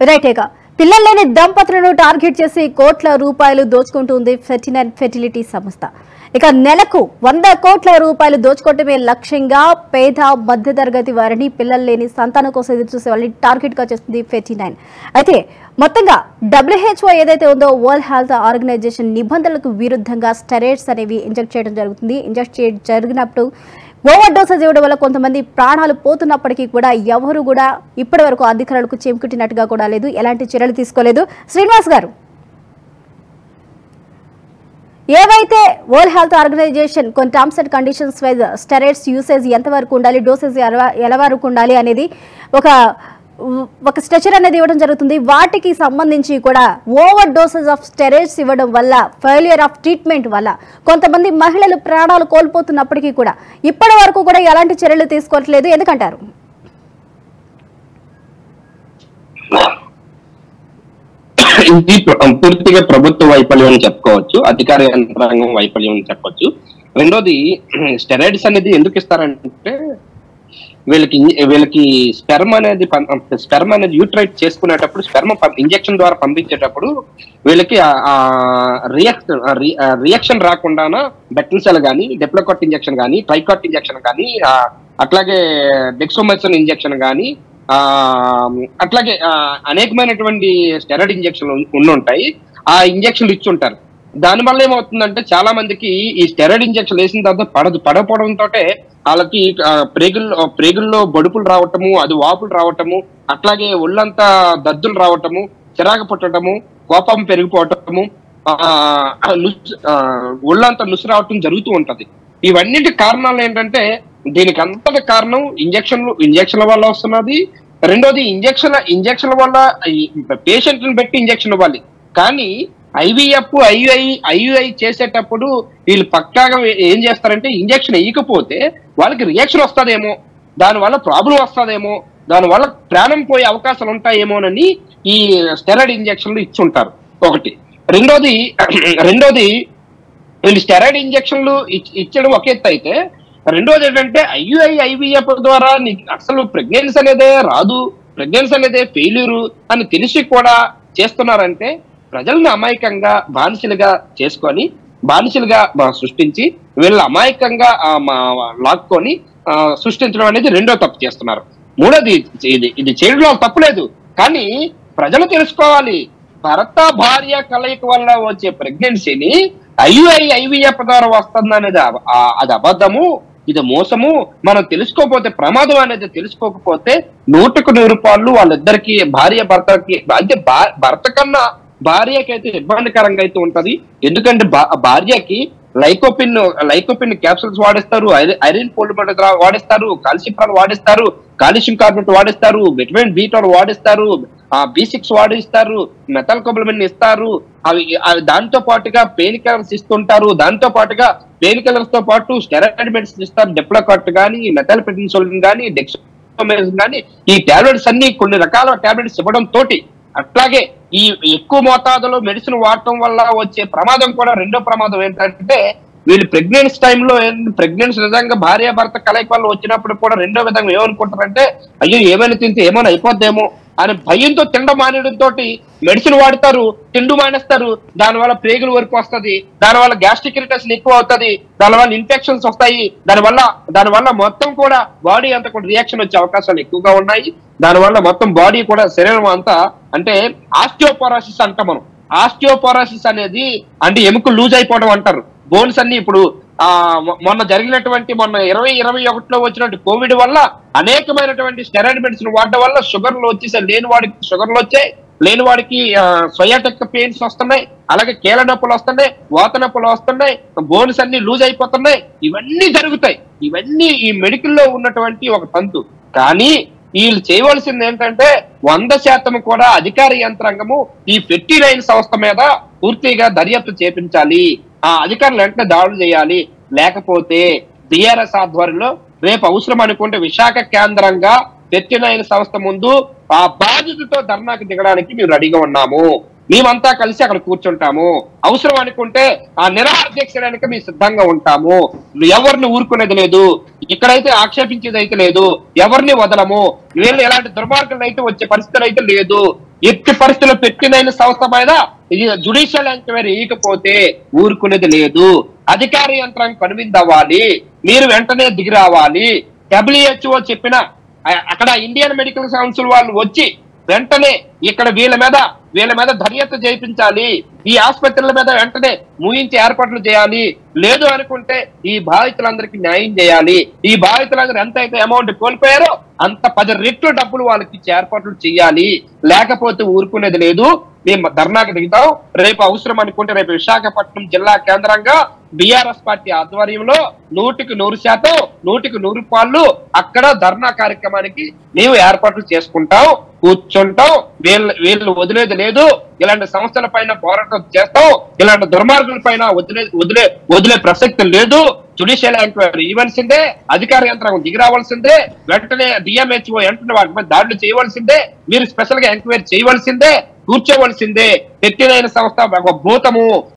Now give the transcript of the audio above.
right ఇక పిల్లలు లేని దంపతులను టార్గెట్ చేసి కోట్ల రూపాయలు దోచుకుంటుంది ఫెర్టినైన్ ఫెర్టిలిటీ సంస్థ ఇక నెలకు వంద కోట్ల రూపాయలు దోచుకోవటమే లక్ష్యంగా పేద మధ్యతరగతి వారిని పిల్లలు లేని సంతానం కోసం ఎదురు చూసే వాళ్ళని టార్గెట్ గా చేస్తుంది ఫెర్టీ నైన్ అయితే మొత్తంగా డబ్ల్యూహెచ్ఓ ఏదైతే ఉందో వరల్డ్ హెల్త్ ఆర్గనైజేషన్ నిబంధనలకు విరుద్ధంగా స్టెరాయిడ్స్ అనేవి ఇంజెక్ట్ చేయడం జరుగుతుంది ఇంజెక్ట్ చే జరిగినప్పుడు ఓవర్ డోసేజ్ ఇవ్వడం వల్ల కొంతమంది ప్రాణాలు పోతున్నప్పటికీ కూడా ఎవరు కూడా ఇప్పటి వరకు అధికారులకు చెంకుట్టినట్టుగా కూడా లేదు ఎలాంటి చర్యలు తీసుకోలేదు శ్రీనివాస్ గారు ఏవైతే వరల్డ్ హెల్త్ ఆర్గనైజేషన్ కొన్ని terms and conditions wise steroids usage ఎంతవరకు ఉండాలి డోసేజ్ ఎలా- ఎలా వరకు ఉండాలి అనేది ఒక ఒక స్ట్రెచర్ అనేది ఇవ్వడం జరుగుతుంది వాటికి సంబంధించి కూడా ఓవర్ డోసేజ్ ఆఫ్ స్టెరాయిడ్స్ ఇవ్వడం వల్ల ఫెయిలియర్ ఆఫ్ ట్రీట్మెంట్ వల్ల కొంతమంది మహిళలు ప్రాణాలు కోల్పోతున్నప్పటికీ కూడా ఇప్పటి వరకు కూడా ఎలాంటి చర్యలు తీసుకోవట్లేదు ఎందుకంటారు ఇది ప్ర- పూర్తిగా ప్రభుత్వ వైఫల్యం అని చెప్పుకోవచ్చు అధికార యంత్రాంగం వైఫల్యం అని చెప్పొచ్చు రెండోది స్టెరాయిడ్స్ అనేది ఎందుకు ఇస్తారంటే వీళ్ళకి ఇంజ- వీళ్ళకి స్పెర్మ్ అనేది స్పెర్మ్ అనేది యూట్రైట్ చేసుకునేటప్పుడు స్పెర్మ్ ఇంజెక్షన్ ద్వారా పంపించేటప్పుడు వీళ్ళకి రియాక్షన్ రియాక్షన్ రాకుండాన బెట్టిల్ సెల్ కానీ డెప్లోకాట్ ఇంజెక్షన్ కానీ ట్రైకాట్ ఇంజెక్షన్ కానీ ఆ, అట్లాగే డెక్సోమెసన్ ఇంజెక్షన్ కానీ ఆ అట్లాగే ఆ, అనేకమైనటువంటి స్టెరాయిడ్ ఇంజెక్షన్లు ఉండి ఉంటాయి ఆ ఇంజెక్షన్లు ఇచ్చి ఉంటారు దాని వల్ల ఏమవుతుందంటే చాలా మందికి ఈ స్టెరాయిడ్ ఇంజెక్షన్ వేసిన తర్వాత పడదు పడకపోవడంతో వాళ్ళకి ఆ, ప్రేగుల్లో ప్రేగుల్లో బొడుపులు రావటము అది వాపులు రావటము అట్లాగే ఒళ్ళంతా దద్దులు రావటము చిరాకు పుట్టడము కోపం పెరిగిపోవటము ఆ, నుస్- ఆ, ఒళ్ళంతా నుసు రావటం జరుగుతూ ఉంటది ఇవన్నిటి కారణాలు ఏంటంటే దీనికి అంతటి కారణం ఇంజక్షన్లు ఇంజక్షన్ల వల్ల వస్తున్నది రెండోది ఇంజక్షన్ ఇంజక్షన్ల వల్ల పేషెంట్ ని బట్టి ఇంజక్షన్ ఇవ్వాలి కానీ ఐవీఎఫ్ ఐయుఐ ఐయుఐ చేసేటప్పుడు వీళ్ళు పక్కాగా ఏం చేస్తారంటే ఇంజక్షన్ వేయకపోతే వాళ్ళకి రియాక్షన్ వస్తుందేమో దానివల్ల ప్రాబ్లం వస్తుందేమో దానివల్ల ప్రాణం పోయే అవకాశాలు ఉంటాయేమోనని ఈ స్టెరాయిడ్ ఇంజక్షన్లు ఇచ్చుంటారు ఒకటి రెండోది రెండోది వీళ్ళు స్టెరాయిడ్ ఇంజక్షన్లు ఇచ్- ఇచ్చడం ఒక ఎత్తు అయితే రెండోది ఏంటంటే ఐయుఐ ఐవీఎఫ్ ద్వారా నీకు అసలు ప్రెగ్నెన్సీ అనేదే రాదు ప్రెగ్నెన్సీ అనేదే ఫెయిల్యూరు అని తెలిసి కూడా చేస్తున్నారంటే ప్రజల్ని అమాయకంగా బానిసలుగా చేసుకొని బానిసలుగా మా- సృష్టించి వీళ్ళు అమాయకంగా ఆ, మా- లాక్కొని ఆ, సృష్టించడం అనేది రెండో తప్పు చేస్తున్నారు మూడోది ఇది ఇది చేయడంలో తప్పులేదు కానీ ప్రజలు తెలుసుకోవాలి భర్త భార్య కలయిక వల్ల వచ్చే ప్రెగ్నెన్సీని ఐయుఐ ఐవీఎఫ్ ద్వారా వస్తుంది అనేది అబ- ఆ- అది అబద్ధము ఇది మోసము మనం తెలుసుకోకపోతే ప్రమాదం అనేది తెలుసుకోకపోతే నూటుకు నూరు పాళ్ళు వాళ్ళిద్దరికి భార్య భర్తకి అంటే భా- భర్త కన్నా భార్యకి అయితే ఇబ్బందికరంగా అయితే ఉంటది ఎందుకంటే భా- భార్యకి లైకోపిన్ లైకోపిన్ క్యాప్సూల్స్ వాడిస్తారు ఐర- ఐరన్ పోలిమర్ వాడిస్తారు కాల్షియం వాడిస్తారు కాల్షియం కార్బోనేట్ వాడిస్తారు విటమిన్ బి ట్వెల్వ్ వాడిస్తారు ఆ బి సిక్స్ వాడిస్తారు మెథల్ కొబలమిన్ ఇస్తారు అవి అవి దాంతో పాటుగా పెయిన్ కిల్లర్స్ ఇస్తుంటారు దాంతో పాటుగా పెయిన్ కిల్లర్స్ తో పాటు స్టెరాయిడ్ మెడిసిన్ ఇస్తారు డెప్లోకాట్ కానీ మెథల్ పెటిన్సోలిన్ కానీ డెక్సోమెసిన్ కానీ ఈ టాబ్లెట్స్ అన్ని కొన్ని రకాల టాబ్లెట్స్ ఇవ్వడం తోటి అట్లాగే ఈ ఎక్కువ మోతాదులో మెడిసిన్ వాడటం వల్ల వచ్చే ప్రమాదం కూడా రెండో ప్రమాదం ఏంటంటే వీళ్ళు ప్రెగ్నెన్సీ టైంలో ప్రెగ్నెన్సీ నిజంగా భార్య భర్త కలయిక వల్ల వచ్చినప్పుడు కూడా రెండో విధంగా ఏమనుకుంటారంటే అయ్యో ఏమైనా తింటే ఏమైనా అయిపోద్దేమో అని భయంతో తిండం మానేయడంతో మెడిసిన్ వాడతారు తిండు మానేస్తారు దానివల్ల ప్రేగులు వరకు వస్తది దానివల్ల గ్యాస్ట్రిక్ ఇరిటేషన్ ఎక్కువ అవుతది దానివల్ల ఇన్ఫెక్షన్స్ వస్తాయి దానివల్ల దానివల్ల మొత్తం కూడా బాడీ అంతా కూడా రియాక్షన్ వచ్చే అవకాశాలు ఎక్కువగా ఉన్నాయి దానివల్ల మొత్తం బాడీ కూడా శరీరం అంతా అంటే ఆస్టియోపోరాసిస్ అంటాం మనం ఆస్టియోపోరాసిస్ అనేది అంటే ఎముకలు లూజ్ అయిపోవడం అంటారు బోన్స్ అన్ని ఇప్పుడు ఆ మొ- మొన్న జరిగినటువంటి మొన్న ఇరవై ఇరవై ఒకటిలో వచ్చినటువంటి కోవిడ్ వల్ల అనేకమైనటువంటి స్టెరాయిడ్ మెడిసిన్ వాడడం వల్ల షుగర్లు వచ్చేసాయి లేని వాడికి షుగర్లు వచ్చాయి లేని వాడికి సొయాటెక్ పెయిన్స్ వస్తున్నాయి అలాగే కీళ్ళ నొప్పులు వస్తున్నాయి వాత నొప్పులు వస్తున్నాయి బోన్స్ అన్ని లూజ్ అయిపోతున్నాయి ఇవన్నీ జరుగుతాయి ఇవన్నీ ఈ మెడికల్ లో ఉన్నటువంటి ఒక తంతు కానీ వీళ్ళు చేయవలసింది ఏంటంటే వంద శాతం కూడా అధికార యంత్రాంగము ఈ ఫెర్టీ నైన్ సంస్థ మీద పూర్తిగా దర్యాప్తు చేపించాలి ఆ అధికారులు వెంటనే దాడులు చేయాలి లేకపోతే బిఆర్ఎస్ ఆధ్వర్యంలో రేపు అవసరం అనుకుంటే విశాఖ కేంద్రంగా ఫెర్టీ నైన్ సంస్థ ముందు ఆ బాధితులతో ధర్నాకి దిగడానికి మేము రెడీగా ఉన్నాము మేమంతా కలిసి అక్కడ కూర్చుంటాము అవసరం అనుకుంటే ఆ నిరాహార దీక్ష చేయడానికి మేము సిద్ధంగా ఉంటాము ఎవరిని ఊరుకునేది లేదు ఇక్కడైతే ఆక్షేపించేది అయితే లేదు ఎవరిని వదలము వీళ్ళు ఎలాంటి దుర్మార్గులు అయితే వచ్చే పరిస్థితులు అయితే లేదు ఎట్టి పరిస్థితుల్లో పెట్టినైన సంస్థ మీద ఇది జుడిషియల్ ఎంక్వైరీ ఇకపోతే ఊరుకునేది లేదు అధికార యంత్రాంగం కనువిందు అవ్వాలి మీరు వెంటనే దిగి రావాలి డబ్ల్యూహెచ్ఓ చెప్పిన ఆ- అక్కడ ఇండియన్ మెడికల్ కౌన్సిల్ వాళ్ళు వచ్చి వెంటనే ఇక్కడ వీళ్ళ మీద వీళ్ళ మీద దర్యాప్తు చేయించాలి ఈ ఆసుపత్రుల మీద వెంటనే ముయించి ఏర్పాట్లు చేయాలి లేదు అనుకుంటే ఈ బాధితులందరికీ న్యాయం చేయాలి ఈ బాధితులందరూ ఎంత అయితే అమౌంట్ కోల్పోయారో అంత పది రెట్లు డబ్బులు వాళ్ళకి ఇచ్చి ఏర్పాట్లు చేయాలి లేకపోతే ఊరుకునేది లేదు మేము ధర్నాకి దిగుతాం రేపు అవసరం అనుకుంటే రేపు విశాఖపట్నం జిల్లా కేంద్రంగా బిఆర్ఎస్ పార్టీ ఆధ్వర్యంలో నూటికి నూరు శాతం నూటికి నూరు పాళ్ళు అక్కడ ధర్నా కార్యక్రమానికి మేము ఏర్పాట్లు చేసుకుంటాం కూర్చుంటాం వీళ్ళు వీళ్ళు వదిలేది లేదు ఇలాంటి సంస్థల పైన పోరాటం చేస్తాం ఇలాంటి దుర్మార్గుల పైన వదిలే వదిలే వదిలే ప్రసక్తి లేదు జుడిషియల్ ఎంక్వైరీ ఇవ్వాల్సిందే అధికార యంత్రాంగం దిగి రావాల్సిందే వెంటనే డిఎంహెచ్ఓ వెంటనే వాటి మీద దాడులు చేయవలసిందే మీరు స్పెషల్ గా ఎంక్వైరీ చేయవలసిందే కూర్చోవలసిందే పెట్టినైన సంస్థ ఒక భూతము